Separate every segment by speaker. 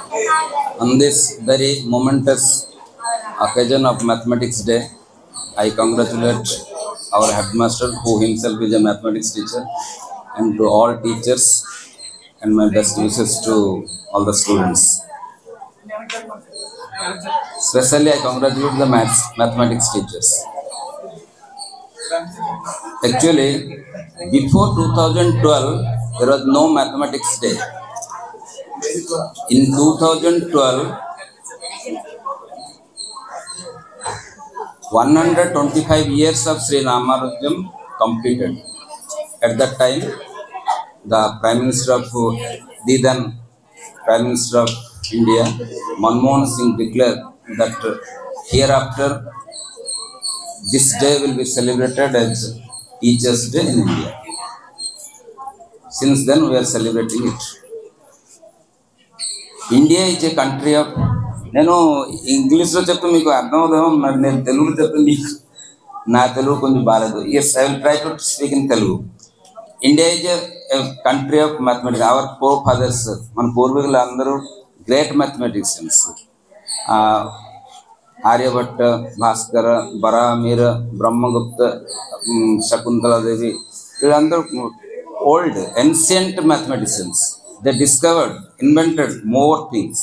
Speaker 1: On this very momentous occasion of Mathematics Day, I congratulate our headmaster, who himself is a mathematics teacher, and to all teachers, and my best wishes to all the students. Especially, I congratulate the maths, mathematics teachers. Actually, before 2012, there was no mathematics day. In 2012, 125 years of Sri Ramarajam completed. At that time, the Prime Minister of the then Prime Minister of India, Manmohan Singh declared that hereafter this day will be celebrated as Teachers' Day in India. Since then, we are celebrating it. India is a country of నేను ఇంగ్లీష్లో చెప్తే మీకు అర్థమవుతామో మరి నేను తెలుగులో చెప్తే మీకు నా తెలుగు కొంచెం బాగాలేదు yes I will try to speak in Telugu India is a country of mathematics hour four fathers మన పూర్వీకులు అందరూ గ్రేట్ మ్యాథమెటిషియన్స్ ఆర్యభట్ట భాస్కర బరామీర బ్రహ్మగుప్త ఉమ్, శకుంతలాదేవి వీళ్ళందరూ old ancient mathematicians they discovered invented more things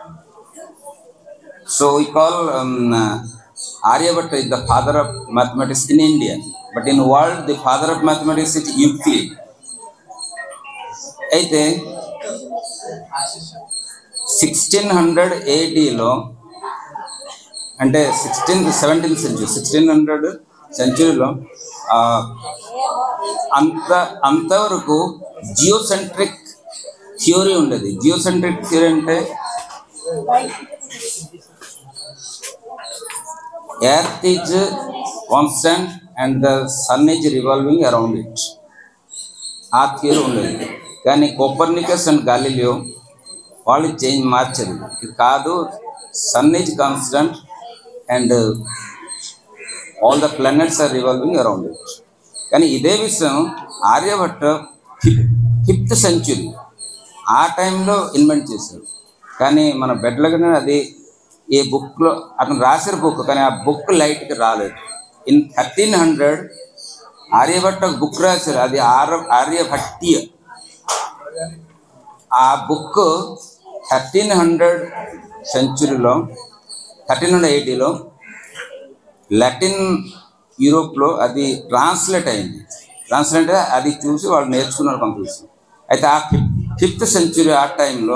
Speaker 1: so we call um, uh, Aryabhatta is the father of mathematics in India, but in world the father of mathematics is Euclid. అయితే sixteen hundred ఏడీలో అంటే sixteenth seventeenth century sixteen hundred సెంచురీలో అంత అంతవరకు geocentric theory ఉండేది geocentric theory అంటే earth is constant and the sun is revolving around it ఆ theory ఉండేది కానీ కోపర్నికస్ అండ్ గాలిలియో వాళ్ళు చేంజ్ మార్చారు ఇది కాదు sun is constant and all the planets are revolving around it కానీ ఇదే విషయం ఆర్యభట్ట ఫిఫ్త్ సెంచురీ ఆ టైంలో ఇన్వెంట్ చేశారు కానీ మన బెడ్లగానే అది ఏ బుక్లో అతను రాసిన బుక్ కానీ ఆ బుక్ లైట్కి రాలేదు in thirteen hundred Aryabhata book రాశారు అది ఆర్య ఆర్యభట్టీయ ఆ బుక్ థర్టీన్ హండ్రెడ్ సెంచురీలో థర్టీన్ హండ్రెడ్ ఎయిటీలో లాటిన్ యూరోప్లో అది ట్రాన్స్లేట్ అయింది ట్రాన్స్లేట్ అయ్యి అది చూసి వాళ్ళు నేర్చుకున్నారు కొంత విషయం అయితే ఆ ఫిఫ్ ఫిఫ్త్ సెంచురీ ఆ టైంలో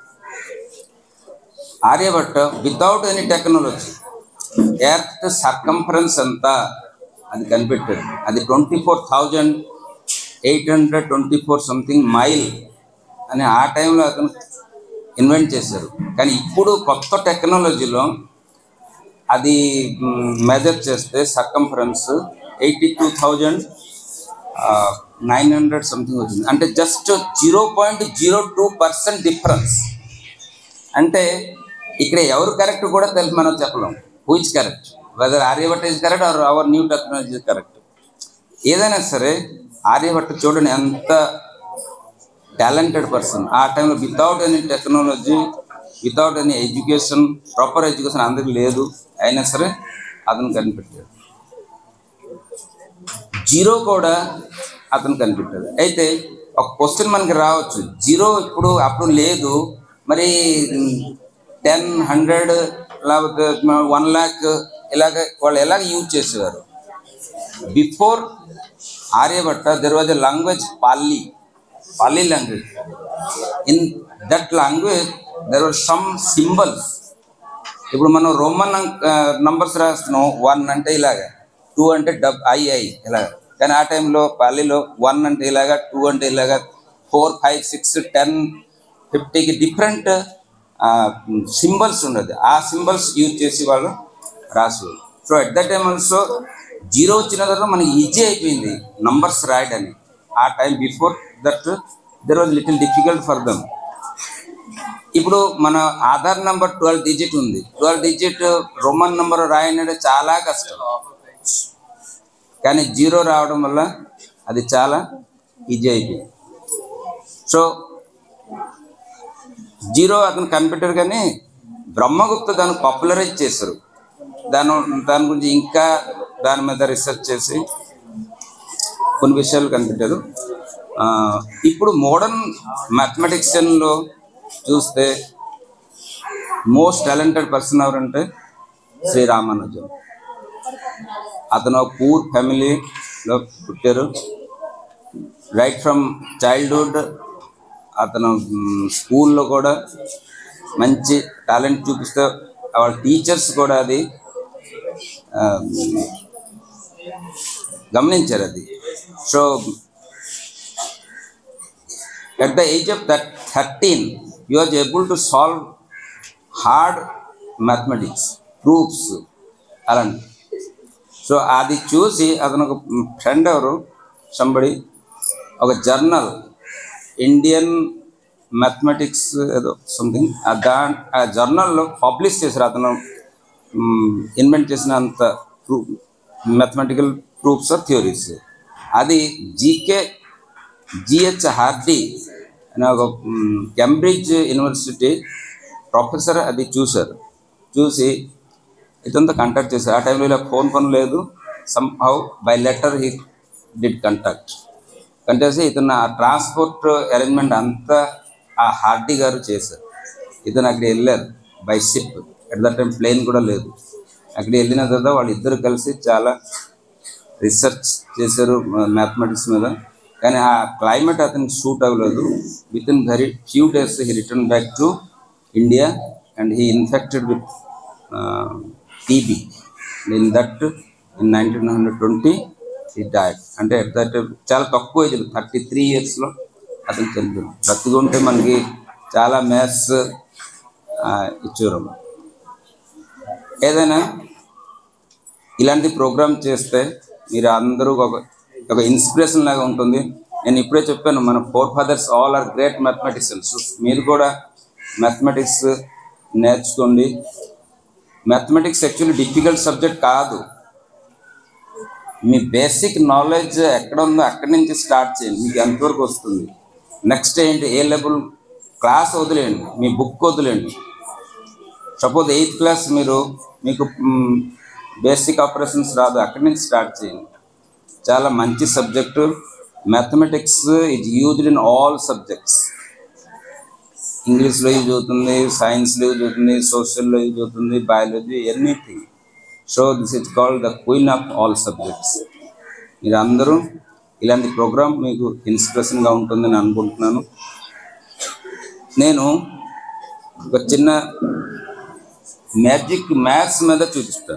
Speaker 1: Aryabhata without any technology earth circumference అంతా అది కనిపెట్టాడు అది twenty four thousand eight hundred twenty four something mile అని ఆ టైంలో అతను ఇన్వెంట్ చేశారు కానీ ఇప్పుడు కొత్త టెక్నాలజీలో అది మెజర్ చేస్తే circumference eighty two thousand nine hundred something వచ్చింది అంటే just zero point zero two percent difference అంటే ఇక్కడ ఎవరు కరెక్ట్ కూడా తెలిసి మనం చెప్పలేం who is correct whether Aryabhata is correct or our new technology is correct ఏదైనా సరే ఆర్యభట్ట చూడండి ఎంత టాలెంటెడ్ పర్సన్ ఆ టైంలో without any technology without any education proper education అందరికి లేదు అయినా సరే అతను కనిపెట్టాడు జీరో కూడా అతను కనిపెట్టాడు అయితే ఒక క్వశ్చన్ మనకి రావచ్చు జీరో ఇప్పుడు అప్పుడు లేదు మరి టెన్ హండ్రెడ్ లేకపోతే వన్ ల్యాక్ ఇలాగ వాళ్ళు ఎలాగ యూజ్ చేసేవారు before Aryabhata there was a language Pali Pali language in that language there were some symbols ఇప్పుడు మనం రోమన్ నంబర్స్ రాస్తున్నాం వన్ అంటే ఇలాగ టూ అంటే డబ్ ఐఐ ఇలాగ కానీ ఆ టైంలో పాలీలో వన్ అంటే ఇలాగా టూ అంటే ఇలాగా ఫోర్ ఫైవ్ సిక్స్ టెన్ ఫిఫ్టీకి డిఫరెంట్ సింబల్స్ ఉండదు ఆ సింబల్స్ యూజ్ చేసి వాళ్ళు రాసేవారు so at that time also zero వచ్చిన తర్వాత మనకి ఈజీ అయిపోయింది నంబర్స్ రాయడానికి ఆ time before that there was little difficult for them ఇప్పుడు మన ఆధార్ నంబర్ ట్వెల్వ్ డిజిట్ ఉంది ట్వెల్వ్ డిజిట్ రోమన్ నంబర్ రాయనంటే చాలా కష్టం కానీ జీరో రావడం వల్ల అది చాలా ఈజీ అయిపోయింది సో జీరో అతను కనిపెట్టారు కానీ బ్రహ్మగుప్త దాన్ని పాపులరైజ్ చేశారు దాని దాని గురించి ఇంకా దాని మీద రీసెర్చ్ చేసి కొన్ని విషయాలు కనిపెట్టారు ఆ, ఇప్పుడు మోడర్న్ మ్యాథమెటిక్స్లో చూస్తే మోస్ట్ టాలెంటెడ్ పర్సన్ ఎవరంటే శ్రీరామానుజన్ అతను పూర్ ఫ్యామిలీలో పుట్టారు రైట్ ఫ్రమ్ చైల్డ్హుడ్ అతను మ్, స్కూల్లో కూడా మంచి టాలెంట్ చూపిస్తే వాళ్ళ టీచర్స్ కూడా అది ఆ, గమనించారు అది so at the age of that 13 you are able to solve hard mathematics proofs అలాంటి సో అది చూసి అతను ఒక ఫ్రెండ్ ఎవరు సంబడి ఒక జర్నల్ ఇండియన్ మ్యాథమెటిక్స్ ఏదో సంథింగ్ దా ఆ జర్నల్లో పబ్లిష్ చేశారు అతను ఇన్వెంట్ చేసిన అంత proof mathematical proofs or theories అది జీకే జిహెచ్ హార్డీ అనే ఒక మ్, కేంబ్రిడ్జ్ యూనివర్సిటీ ప్రొఫెసర్ అది చూశారు చూసి ఇదంతా కంటాక్ట్ చేశారు ఆ టైంలో ఇలా ఫోన్ పని లేదు somehow by letter he did contact కంటేసి ఇతను ఆ ట్రాన్స్పోర్ట్ అరేంజ్మెంట్ అంతా ఆ హార్డీ గారు చేశారు ఇతను అక్కడ వెళ్ళారు by ship at that time plane కూడా లేదు అక్కడ వెళ్ళిన తర్వాత వాళ్ళిద్దరు కలిసి చాలా రీసెర్చ్ చేశారు మ్యాథమెటిక్స్ మీద కానీ ఆ క్లైమేట్ అతనికి సూట్ అవ్వలేదు within very few days he return back to India and he infected with TB in that in nineteen hundred twenty ఈ డైట్ అంటే ఎట్ దట్ చాలా తక్కువ ఏజ్ థర్టీ త్రీ ఇయర్స్లో అతను చనిపోయాడు బ్రతిగా ఉంటే మనకి చాలా మ్యాథ్స్ ఇచ్చారు ఏదైనా ఇలాంటి ప్రోగ్రామ్ చేస్తే మీరు అందరూ ఒక ఒక ఇన్స్పిరేషన్ లాగా ఉంటుంది నేను ఇప్పుడే చెప్పాను మన forefathers all are great mathematicians మీరు కూడా మ్యాథమెటిక్స్ నేర్చుకోండి మ్యాథమెటిక్స్ యాక్చువల్లీ డిఫికల్ట్ సబ్జెక్ట్ కాదు మీ బేసిక్ నాలెడ్జ్ ఎక్కడ ఉందో అక్కడి నుంచి స్టార్ట్ చేయండి మీకు ఎంతవరకు వస్తుంది నెక్స్ట్ ఏంటి ఏ లెవెల్ క్లాస్ వదిలేయండి మీ బుక్ వదిలేయండి సపోజ్ ఎయిత్ క్లాస్ మీరు మీకు బేసిక్ ఆపరేషన్స్ రాదు అక్కడి నుంచి స్టార్ట్ చేయండి చాలా మంచి subject mathematics it used in all subjects ఇంగ్లీష్లో యూజ్ అవుతుంది సైన్స్లో యూజ్ అవుతుంది సోషల్లో యూజ్ అవుతుంది biology anything so this is called the queen of all subjects మీరు అందరూ ఇలాంటి ప్రోగ్రామ్ మీకు ఇన్స్పిరేషన్గా ఉంటుందని అనుకుంటున్నాను నేను ఒక చిన్న మ్యాజిక్ మ్యాథ్స్ మీద చూపిస్తాను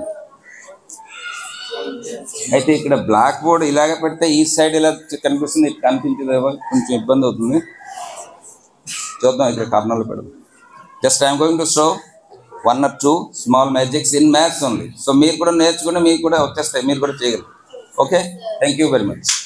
Speaker 1: అయితే ఇక్కడ బ్లాక్ బోర్డ్ ఇలాగ పెడితే ఈ సైడ్ ఇలా కనిపిస్తుంది ఇటు కనిపించదేమో కొంచెం ఇబ్బంది అవుతుంది చూద్దాం ఇక్కడ కర్నూలు పెడదాం just I'm going to show one or two small magics in maths only so మీరు కూడా నేర్చుకుని మీకు కూడా వచ్చేస్తాయి మీరు కూడా చేయగలరు okay thank you very much